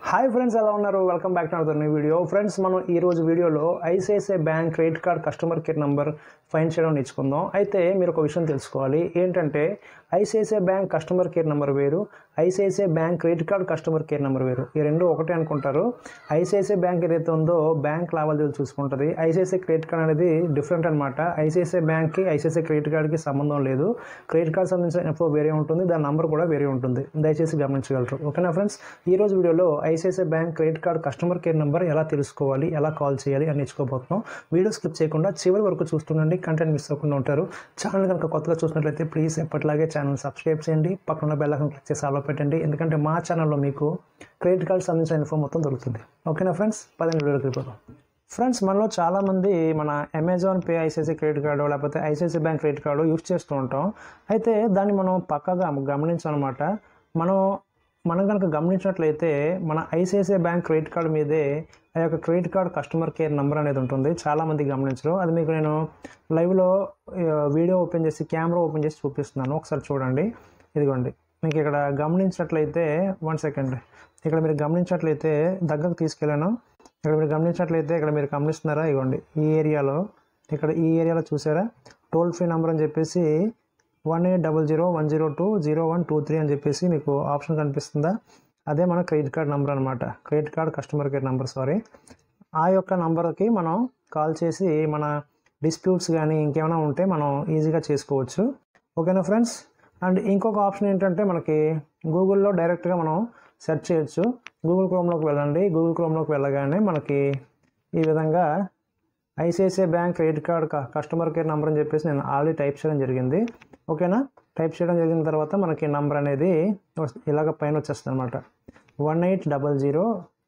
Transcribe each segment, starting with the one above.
hi friends ఎలా ఉన్నారు welcome back to our new video friends మనం ఈ రోజు వీడియోలో ICICI bank credit card customer care number find చేయడం నేర్చుకుందాం అయితే మీరు ఒక విషయం తెలుసుకోవాలి ఏంటంటే ICICI bank customer care number వేరు ICICI bank credit card customer care number వేరు ఈ రెండు ఒకటే అనుకుంటారు ఐసిఐసిఐ బ్యాంక్ ఏదైతే ఉందో బ్యాంక్ లావాదేవీలు చూసుకుంటుంది ఐసిఐసిఐ క్రెడిట్ కార్డ్ అనేది డిఫరెంట్ అనమాట ఐసిఐసిఐ బ్యాంక్కి ఐసిఐసిఐ క్రెడిట్ కార్డ్కి సంబంధం లేదు క్రెడిట్ కార్డ్ సంబంధించిన ఇన్ఫో వేరే ఉంటుంది దాని నంబర్ కూడా వేరే ఉంటుంది దయచేసి గమనించగలరు ఓకేనా ఫ్రెండ్స్ ఈ రోజు వీడియోలో ICICI bank credit card customer care number ఎలా తెలుసుకోవాలి ఎలా కాల్ చేయాలి అని నేర్చుకోబోతున్నాం వీడియో స్కిప్ చేయకుండా చివరి వరకు చూస్తుండండి కంటెంట్ మిస్ అవ్వకుండా ఉంటారు ఛానల్ కనుక కొత్తగా చూసినట్లయితే ప్లీజ్ ఎప్పటిలాగే ఛానల్ సబ్స్క్రైబ్ చేయండి పక్కన బెల్ ఐకాన్ క్లిక్ చేసి ఆలో పెట్టండి ఎందుకంటే మా ఛానల్లో మీకు క్రెడిట్ కార్డ్ సంబంధించిన ఇన్ఫో మొత్తం దొరుకుతుంది ఓకేనా ఫ్రెండ్స్ పదిహేను వీడియోకి వెళ్ళిపోతాం ఫ్రెండ్స్ మనలో చాలామంది మన Amazon pay ICICI credit card లేకపోతే ICICI bank credit card use చేస్తూ ఉంటాం అయితే దాన్ని మనం పక్కగా గమనించాలన్నమాట మనం మనం కనుక గమనించినట్లయితే మన ఐసిఐసిఐ బ్యాంక్ క్రెడిట్ కార్డు మీదే ఆ యొక్క credit card customer care number అనేది ఉంటుంది చాలామంది గమనించరు అది మీకు నేను లైవ్లో వీడియో ఓపెన్ చేసి కెమెరా ఓపెన్ చేసి చూపిస్తున్నాను ఒకసారి చూడండి ఇదిగోండి మీకు ఇక్కడ గమనించినట్లయితే వన్ సెకండ్ ఇక్కడ మీరు గమనించినట్లయితే దగ్గరకు తీసుకెళ్ళాను ఇక్కడ మీరు గమనించినట్లయితే ఇక్కడ మీరు గమనిస్తున్నారా ఇవ్వండి ఈ ఏరియాలో ఇక్కడ ఈ ఏరియాలో చూసారా టోల్ ఫ్రీ నెంబర్ అని చెప్పేసి one eight double zero one zero two zero one two three అని చెప్పేసి మీకు ఆప్షన్ కనిపిస్తుందా అదే మన క్రెడిట్ కార్డ్ నెంబర్ అనమాట credit card customer care number sorry ఆ యొక్క నంబర్కి మనం కాల్ చేసి మన డిస్ప్యూట్స్ కానీ ఇంకేమైనా ఉంటే మనం ఈజీగా చేసుకోవచ్చు ఓకేనా ఫ్రెండ్స్ అండ్ ఇంకొక ఆప్షన్ ఏంటంటే మనకి గూగుల్లో డైరెక్ట్గా మనం సెర్చ్ చేయొచ్చు గూగుల్ క్రోమ్లోకి వెళ్ళండి గూగుల్ క్రోమ్లోకి వెళ్ళగానే మనకి ఈ విధంగా ICICI bank credit card customer care number అని చెప్పేసి నేను ఆల్రెడీ టైప్ చేయడం జరిగింది ఓకేనా టైప్ చేయడం జరిగిన తర్వాత మనకి నెంబర్ అనేది ఇలాగ పైన వచ్చేస్తుంది అనమాట one eight double zero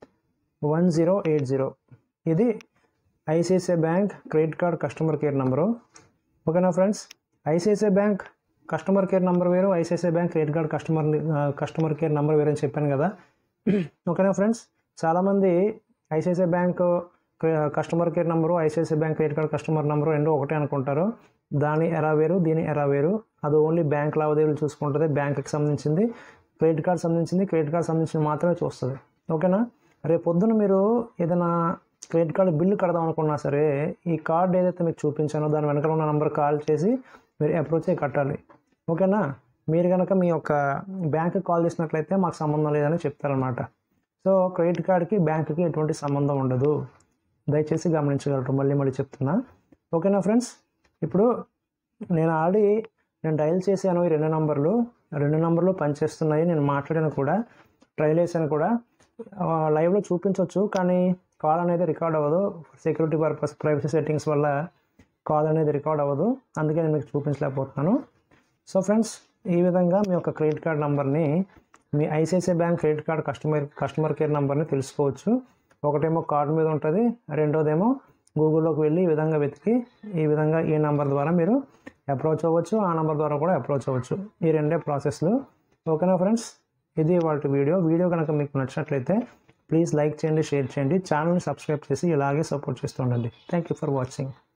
one zero eight zero ఇది ICICI bank credit card customer care number ఓకేనా friends ICICI bank customer care number వేరు ICICI bank credit card customer customer care number వేరు అని చెప్పాను కదా ఓకేనా ఫ్రెండ్స్ చాలామంది ICICI bank customer care number ICICI bank credit card customer number రెండు ఒకటే అనుకుంటారు దాని ఎరా వేరు దీని ఎరా వేరు అది ఓన్లీ బ్యాంక్ లావాదేవీలు చూసుకుంటుంది బ్యాంక్కి సంబంధించింది క్రెడిట్ కార్డ్ సంబంధించింది క్రెడిట్ కార్డ్ సంబంధించింది మాత్రమే చూస్తుంది ఓకేనా రేపు పొద్దున మీరు ఏదైనా క్రెడిట్ కార్డు బిల్లు కడదాం అనుకున్నా సరే ఈ కార్డ్ ఏదైతే మీకు చూపించానో దాని వెనకాల ఉన్న నెంబర్ కాల్ చేసి మీరు అప్రోచ్ అయ్యి కట్టాలి ఓకేనా మీరు కనుక మీ యొక్క బ్యాంక్కి కాల్ చేసినట్లయితే మాకు సంబంధం లేదని చెప్తారనమాట సో క్రెడిట్ కార్డ్కి బ్యాంక్కి ఎటువంటి సంబంధం ఉండదు దయచేసి గమనించగలరు మళ్ళీ మళ్ళీ చెప్తున్నా ఓకేనా ఫ్రెండ్స్ ఇప్పుడు నేను ఆల్రెడీ నేను డయల్ చేశాను ఈ రెండు నంబర్లు రెండు నంబర్లు పనిచేస్తున్నాయి నేను మాట్లాడాను కూడా ట్రైల్ వేసాను కూడా లైవ్లో చూపించవచ్చు కానీ కాల్ అనేది రికార్డ్ అవ్వదు సెక్యూరిటీ పర్పస్ ప్రైవసీ సెట్టింగ్స్ వల్ల కాల్ అనేది రికార్డ్ అవ్వదు అందుకే నేను మీకు చూపించలేకపోతున్నాను సో ఫ్రెండ్స్ ఈ విధంగా మీ యొక్క క్రెడిట్ కార్డ్ నెంబర్ని మీ ICICI bank credit card customer customer care నెంబర్ని తెలుసుకోవచ్చు ఒకటేమో కార్డు మీద ఉంటుంది రెండోదేమో గూగుల్లోకి వెళ్ళి ఈ విధంగా వెతికి ఈ విధంగా ఈ నెంబర్ ద్వారా మీరు అప్రోచ్ అవ్వచ్చు ఆ నెంబర్ ద్వారా కూడా అప్రోచ్ అవ్వచ్చు ఈ రెండే ప్రాసెస్లు ఓకేనా ఫ్రెండ్స్ ఇది వాళ్ళ వీడియో వీడియో కనుక మీకు నచ్చినట్లయితే ప్లీజ్ లైక్ చేయండి షేర్ చేయండి ఛానల్ని సబ్స్క్రైబ్ చేసి ఇలాగే సపోర్ట్ చేస్తూ ఉండండి థ్యాంక్ యూ ఫర్ వాచింగ్